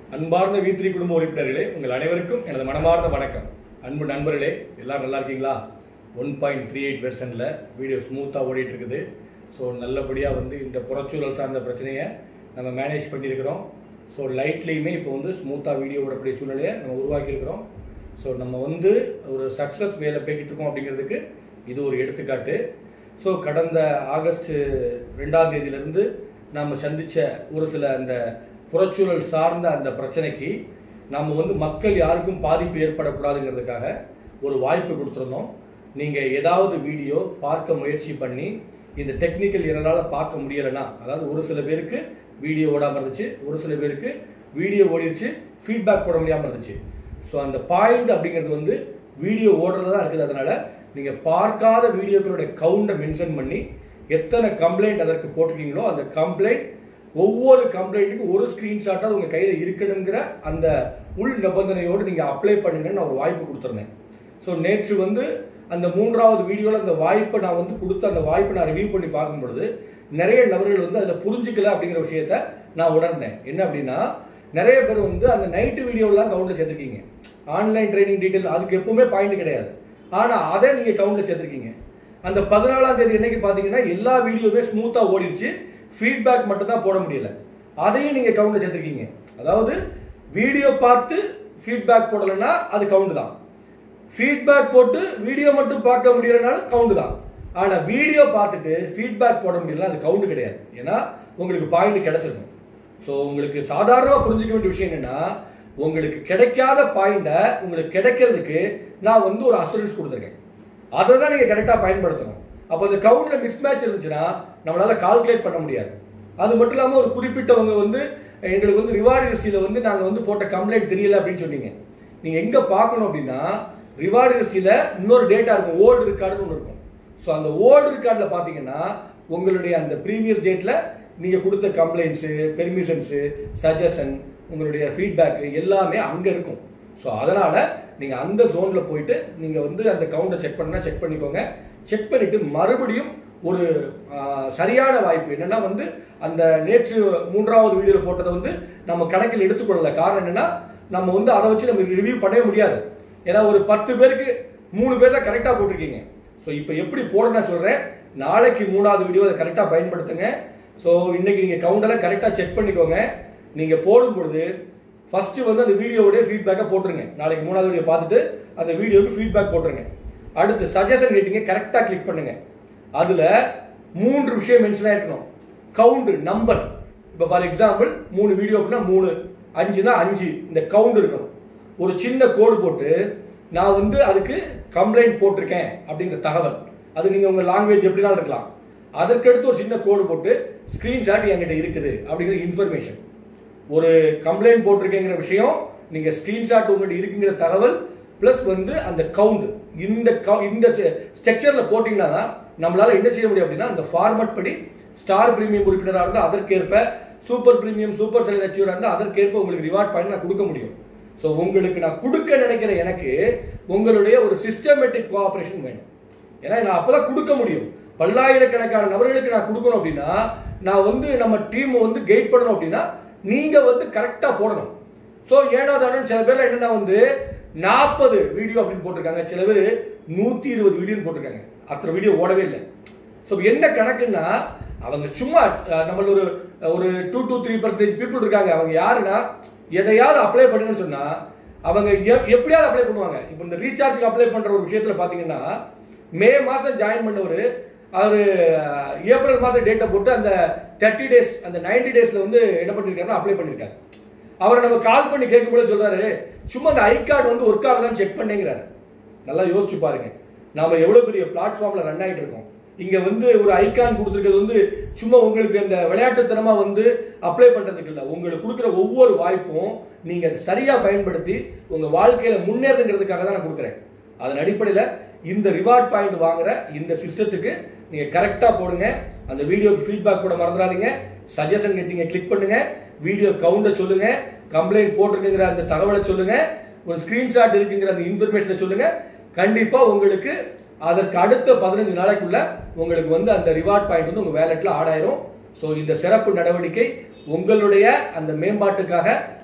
அன்பார்ந்த வீத்திரி குடும்ப உறுப்பினர்களே உங்கள் அனைவருக்கும் எனது மனமார்ந்த வணக்கம் அன்பு நண்பர்களே எல்லாரும் நல்லா இருக்கீங்களா ஒன் பாயிண்ட் த்ரீ எயிட் வெர்ஷனில் வீடியோ ஸ்மூத்தாக ஓடிட்டு இருக்குது ஸோ நல்லபடியாக வந்து இந்த புறச்சூழல் சார்ந்த பிரச்சனையை நம்ம மேனேஜ் பண்ணியிருக்கிறோம் ஸோ லைட்லேயுமே இப்போ வந்து ஸ்மூத்தாக வீடியோ ஓடக்கூடிய சூழ்நிலையை நம்ம உருவாக்கியிருக்கிறோம் ஸோ நம்ம வந்து ஒரு சக்ஸஸ் வேலை போய்கிட்டு இருக்கோம் அப்படிங்கிறதுக்கு இது ஒரு எடுத்துக்காட்டு ஸோ கடந்த ஆகஸ்ட் ரெண்டாம் தேதியிலிருந்து நாம் சந்தித்த ஒரு சில அந்த புறச்சூழல் சார்ந்த அந்த பிரச்சனைக்கு நாம் வந்து மக்கள் யாருக்கும் பாதிப்பு ஏற்படக்கூடாதுங்கிறதுக்காக ஒரு வாய்ப்பு கொடுத்துருந்தோம் நீங்கள் ஏதாவது வீடியோ பார்க்க முயற்சி பண்ணி இந்த டெக்னிக்கல் எரரால் பார்க்க முடியலைன்னா அதாவது ஒரு சில பேருக்கு வீடியோ ஓடாமல் இருந்துச்சு ஒரு சில பேருக்கு வீடியோ ஓடிடுச்சு ஃபீட்பேக் போட முடியாமல் இருந்துச்சு ஸோ அந்த பாயிண்ட் அப்படிங்கிறது வந்து வீடியோ ஓடுறது தான் இருக்குது அதனால் நீங்கள் பார்க்காத வீடியோக்களுடைய கவுண்டை மென்ஷன் பண்ணி எத்தனை கம்ப்ளைண்ட் அதற்கு போட்டிருக்கீங்களோ அந்த கம்ப்ளைண்ட் ஒவ்வொரு கம்ப்ளைண்ட்டுக்கும் ஒரு ஸ்க்ரீன்ஷாட்டாக உங்கள் கையில் இருக்கணுங்கிற அந்த உள் நிபந்தனையோடு நீங்கள் அப்ளை பண்ணுங்கன்னு நான் ஒரு வாய்ப்பு கொடுத்துருந்தேன் ஸோ நேற்று வந்து அந்த மூன்றாவது வீடியோவில் அந்த வாய்ப்பை நான் வந்து கொடுத்த அந்த வாய்ப்பை நான் ரிவ்யூ பண்ணி பார்க்கும் பொழுது நிறைய நபர்கள் வந்து அதில் புரிஞ்சுக்கல அப்படிங்கிற விஷயத்த நான் உணர்ந்தேன் என்ன அப்படின்னா நிறைய பேர் வந்து அந்த நைட்டு வீடியோலாம் கவுண்டில் சேர்த்துருக்கீங்க ஆன்லைன் ட்ரைனிங் டீட்டெயில் அதுக்கு எப்பவுமே பாயிண்ட் கிடையாது ஆனால் அதை நீங்கள் கவுண்டில் சேர்த்துருக்கீங்க அந்த பதினாலாம் தேதி என்னைக்கு பார்த்தீங்கன்னா எல்லா வீடியோவுமே ஸ்மூத்தாக ஓடிடுச்சு ஃபீட்பேக் மட்டும் தான் போட முடியல அதையும் நீங்கள் கவுண்டில் சேர்த்துருக்கீங்க அதாவது வீடியோ பார்த்து ஃபீட்பேக் போடலைன்னா அது கவுண்ட் தான் ஃபீட்பேக் போட்டு வீடியோ மட்டும் பார்க்க முடியலனாலும் கவுண்ட் தான் ஆனால் வீடியோ பார்த்துட்டு ஃபீட்பேக் போட முடியலனா அது கவுண்ட் கிடையாது ஏன்னா உங்களுக்கு பாயிண்ட் கிடைச்சிருக்கும் ஸோ உங்களுக்கு சாதாரணமாக புரிஞ்சுக்க வேண்டிய விஷயம் என்னன்னா உங்களுக்கு கிடைக்காத பாயிண்டை உங்களுக்கு கிடைக்கிறதுக்கு நான் வந்து ஒரு அசூரன்ஸ் கொடுத்துருக்கேன் அதை தான் நீங்கள் கரெக்டாக பயன்படுத்தணும் அப்போ அந்த கவுண்டில் மிஸ்மேட்ச் இருந்துச்சுன்னா நம்மளால் கால்குலேட் பண்ண முடியாது அது மட்டும் இல்லாமல் ஒரு குறிப்பிட்டவங்க வந்து எங்களுக்கு வந்து ரிவார்டு ஹிஸ்ட்ரியில் வந்து நாங்கள் வந்து போட்ட கம்ப்ளைண்ட் தெரியல அப்படின்னு சொன்னீங்க நீங்கள் எங்கே பார்க்கணும் அப்படின்னா ரிவார்டு ஹிஸ்ட்ரியில் இன்னொரு டேட்டா இருக்கும் ஓல்டு ரெக்கார்டுன்னு ஒன்று இருக்கும் ஸோ அந்த ஓல்டு ரெக்கார்டில் பார்த்தீங்கன்னா உங்களுடைய அந்த ப்ரீவியஸ் டேட்டில் நீங்கள் கொடுத்த கம்ப்ளைண்ட்ஸு பெர்மிஷன்ஸு சஜஷன் உங்களுடைய ஃபீட்பேக் எல்லாமே அங்கே இருக்கும் ஸோ அதனால் நீங்கள் அந்த ஜோனில் போயிட்டு நீங்கள் வந்து அந்த கவுண்டை செக் பண்ணால் செக் பண்ணிக்கோங்க செக் பண்ணிவிட்டு மறுபடியும் ஒரு ஆஹ், சரியான வாய்ப்பு என்னன்னா வந்து அந்த நேற்று மூன்றாவது வீடியோவில் போட்டதை வந்து நம்ம கணக்கில் எடுத்துக்கொள்ளல காரணம் என்னன்னா நம்ம வந்து அதை வச்சு நம்ம ரிவ்யூ பண்ணவே முடியாது ஏன்னா ஒரு பத்து பேருக்கு மூணு பேர் தான் கரெக்டாக போட்டிருக்கீங்க ஸோ இப்போ எப்படி போட நான் சொல்கிறேன் நாளைக்கு மூணாவது வீடியோ அதை கரெக்டாக பயன்படுத்துங்க ஸோ இன்னைக்கு நீங்கள் கவுண்டெல்லாம் கரெக்டாக செக் பண்ணிக்கோங்க நீங்கள் போடும் பொழுது ஃபஸ்ட்டு வந்து அந்த வீடியோவுடைய ஃபீட்பேக்கை போட்டுருங்க நாளைக்கு மூணாவது வீடியோ பார்த்துட்டு அந்த வீடியோவுக்கு ஃபீட்பேக் போட்டுருங்க அடுத்து சஜஷன் ரேட்டிங்கை கரெக்டாக கிளிக் பண்ணுங்க அதில் மூன்று விஷயம் மென்ஷன் ஆயிருக்கணும் கவுண்ட் நம்பர் இப்போ ஃபார் எக்ஸாம்பிள் மூணு வீடியோ அப்படின்னா மூணு அஞ்சுனா அஞ்சு இந்த கவுண்ட் இருக்கணும் ஒரு சின்ன கோடு போட்டு நான் வந்து அதுக்கு கம்ப்ளைண்ட் போட்டிருக்கேன் அப்படிங்கிற தகவல் அது நீங்கள் உங்கள் லாங்குவேஜ் எப்படினாலும் இருக்கலாம் அதற்கடுத்து ஒரு சின்ன கோடு போட்டு ஸ்க்ரீன்ஷாட் என்கிட்ட இருக்குது அப்படிங்கிற இன்ஃபர்மேஷன் ஒரு கம்ப்ளைண்ட் போட்டிருக்கேங்கிற விஷயம் நீங்கள் ஸ்க்ரீன்ஷாட் உங்கள்கிட்ட இருக்குங்கிற தகவல் ப்ளஸ் வந்து அந்த கவுண்ட் இந்த கவு இந்த ஸ்ட்ரக்சரில் போட்டிங்கன்னா தான் நம்மளால் என்ன செய்ய முடியும் அப்படின்னா அந்த ஃபார்மட் படி ஸ்டார் பிரீமியம் உறுப்பினராக இருந்தால் அதற்கேற்ப சூப்பர் பிரீமியம் சூப்பர் செலர் அச்சீவராக இருந்தால் அதற்கேற்ப உங்களுக்கு ரிவார்ட் பாயிண்ட் நான் கொடுக்க முடியும் ஸோ உங்களுக்கு நான் கொடுக்க நினைக்கிற எனக்கு உங்களுடைய ஒரு சிஸ்டமேட்டிக் கோஆப்ரேஷன் வேணும் ஏன்னா நான் அப்பதான் கொடுக்க முடியும் பல்லாயிரக்கணக்கான நபர்களுக்கு நான் கொடுக்கணும் அப்படின்னா நான் வந்து நம்ம டீம் வந்து கைட் பண்ணணும் அப்படின்னா நீங்க வந்து கரெக்டா போடணும் ஸோ ஏனாதானு சில பேர்ல என்னன்னா வந்து நாற்பது வீடியோ அப்படின்னு போட்டிருக்காங்க சில பேர் நூத்தி இருபது வீடியோன்னு போட்டிருக்காங்க அத்தனை வீடியோ ஓடவே இல்லை ஸோ என்ன கணக்குன்னா அவங்க சும்மா அஹ், நம்மள ஒரு ஒரு two two three percentage people இருக்காங்க அவங்க யாருன்னா எதையாவது அப்ளை பண்ணுங்கன்னு சொன்னா அவங்க எ- எப்படியாவது அப்ளை பண்ணுவாங்க இப்போ இந்த ரீசார்ஜுக்கு அப்ளை பண்ற ஒரு விஷயத்துல பாத்தீங்கன்னா மே மாசம் ஜாயின் பண்ணவர் அவர் ஏப்ரல் மாசம் டேட்டை போட்டு அந்த தேர்ட்டி டேஸ் அந்த 90 டேஸ்ல வந்து என்ன பண்ணிருக்காருன்னா அப்ளை பண்ணிருக்காரு அவரை நம்ம கால் பண்ணி கேட்கும்போது சொல்றாரு சும்மா அந்த ஐ கார்டு வந்து ஒர்க் ஆகுதான்னு செக் பண்ணேங்கிறாரு நல்லா யோசிச்சு பாருங்க நாம எவ்வளவு பெரிய பிளாட்ஃபார்ம்ல ரன் ஆயிட்டு இருக்கோம் இங்க வந்து ஒரு ஐகான் கொடுத்துருக்கிறது வந்து சும்மா உங்களுக்கு இந்த விளையாட்டுத்தனமா வந்து அப்ளை பண்றதுக்கு இல்ல உங்களுக்கு கொடுக்குற ஒவ்வொரு வாய்ப்பும் நீங்க அதை சரியா பயன்படுத்தி உங்க வாழ்க்கையில முன்னேறதுங்கிறதுக்காக தான் நான் கொடுக்குறேன் அதன் அடிப்படையில் இந்த ரிவார்ட் பாயிண்ட் வாங்குற இந்த சிஸ்டத்துக்கு நீங்க கரெக்டா போடுங்க அந்த வீடியோக்கு ஃபீட்பேக் கூட மறந்துடாதீங்க சஜஷன் கேட்டீங்க கிளிக் பண்ணுங்க வீடியோ கவுண்டை சொல்லுங்க கம்ப்ளைண்ட் போட்டிருக்குங்கிற அந்த தகவலை சொல்லுங்க ஒரு ஸ்கிரீன்ஷாட் இருக்குங்கிற அந்த இன்ஃபர்மேஷனை சொல்லுங்க கண்டிப்பா உங்களுக்கு அதற்கு அடுத்த பதினஞ்சு நாளைக்குள்ள உங்களுக்கு வந்து அந்த ரிவார்ட் பாயிண்ட் வந்து உங்க வேலெட்ல ஆட் ஆயிரும் ஸோ இந்த சிறப்பு நடவடிக்கை உங்களுடைய அந்த மேம்பாட்டுக்காக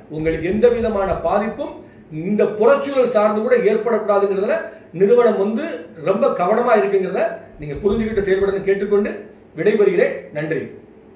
உங்களுக்கு எந்த விதமான பாதிப்பும் இந்த புறச்சூழல் சார்ந்து கூட ஏற்படக்கூடாதுங்கிறதுல நிறுவனம் வந்து ரொம்ப கவனமா இருக்குங்கிறத நீங்க புரிஞ்சுக்கிட்டு செயல்படுன்னு கேட்டுக்கொண்டு விடைபெறுகிறேன் நன்றி